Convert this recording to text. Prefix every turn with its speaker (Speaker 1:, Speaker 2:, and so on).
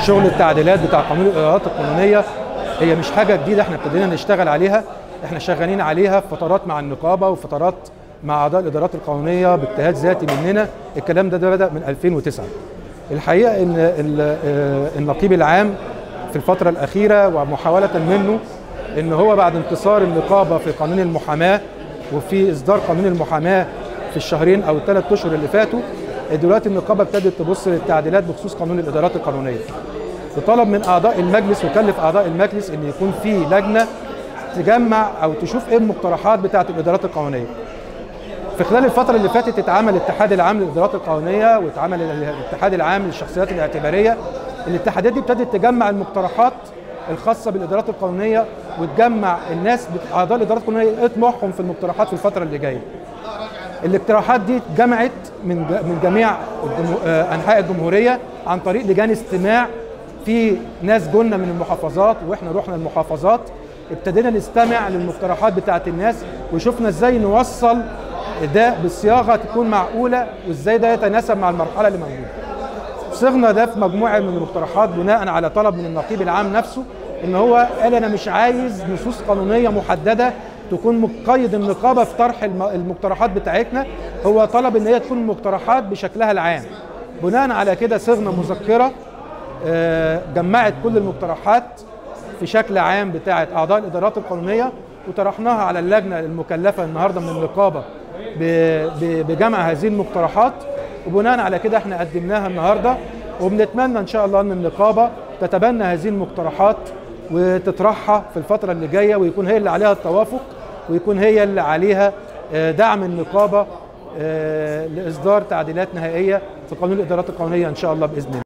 Speaker 1: شغل التعديلات بتاع قانون الادارات القانونيه هي مش حاجه جديده احنا ابتدينا نشتغل عليها احنا شغالين عليها في فترات مع النقابه وفترات مع اعضاء الادارات القانونيه باجتهاد ذاتي مننا الكلام ده, ده بدا من 2009 الحقيقه ان ال- آه، النقيب العام في الفتره الاخيره ومحاوله منه ان هو بعد انتصار النقابه في قانون المحاماه وفي اصدار قانون المحاماه في الشهرين او الثلاث اشهر اللي فاتوا دلوقتي النقابه ابتدت تبص للتعديلات بخصوص قانون الادارات القانونيه وطلب من اعضاء المجلس وكلف اعضاء المجلس ان يكون في لجنه تجمع او تشوف ايه المقترحات بتاعه الادارات القانونيه في خلال الفترة اللي فاتت اتعمل الاتحاد العام للإدارات القانونية واتعمل الاتحاد العام للشخصيات الاعتبارية الاتحادات دي ابتدت تجمع المقترحات الخاصة بالإدارات القانونية وتجمع الناس بت- أعضاء الإدارات القانونية إيه طموحهم في المقترحات في الفترة اللي جاية الاقتراحات دي اتجمعت من ج- من جميع الجمهو- آه، انحاء الجمهوريه عن طريق لجان استماع في ناس جولنا من المحافظات واحنا رحنا المحافظات ابتدينا نستمع للمقترحات بتاعت الناس وشفنا ازاي نوصل ده بصياغه تكون معقوله وازاي ده يتناسب مع المرحله اللي موجوده. صغنا ده في مجموعه من المقترحات بناء على طلب من النقيب العام نفسه ان هو قال انا مش عايز نصوص قانونيه محدده تكون مقيد النقابه في طرح الم- المقترحات بتاعتنا هو طلب ان هي تكون مقترحات بشكلها العام بناء على كده صغنا مذكره آه، جمعت كل المقترحات في شكل عام بتاعه اعضاء الادارات القانونيه وطرحناها على اللجنه المكلفه النهارده من النقابه ب- ب- بجمع هذه المقترحات وبناء على كده احنا قدمناها النهارده وبنتمنى ان شاء الله ان النقابه تتبنى هذه المقترحات وتطرحها في الفتره اللي جايه ويكون هي اللي عليها التوافق ويكون هي اللي عليها آه، دعم النقابه آه، لاصدار تعديلات نهائيه في قانون الادارات القانونيه ان شاء الله باذن الله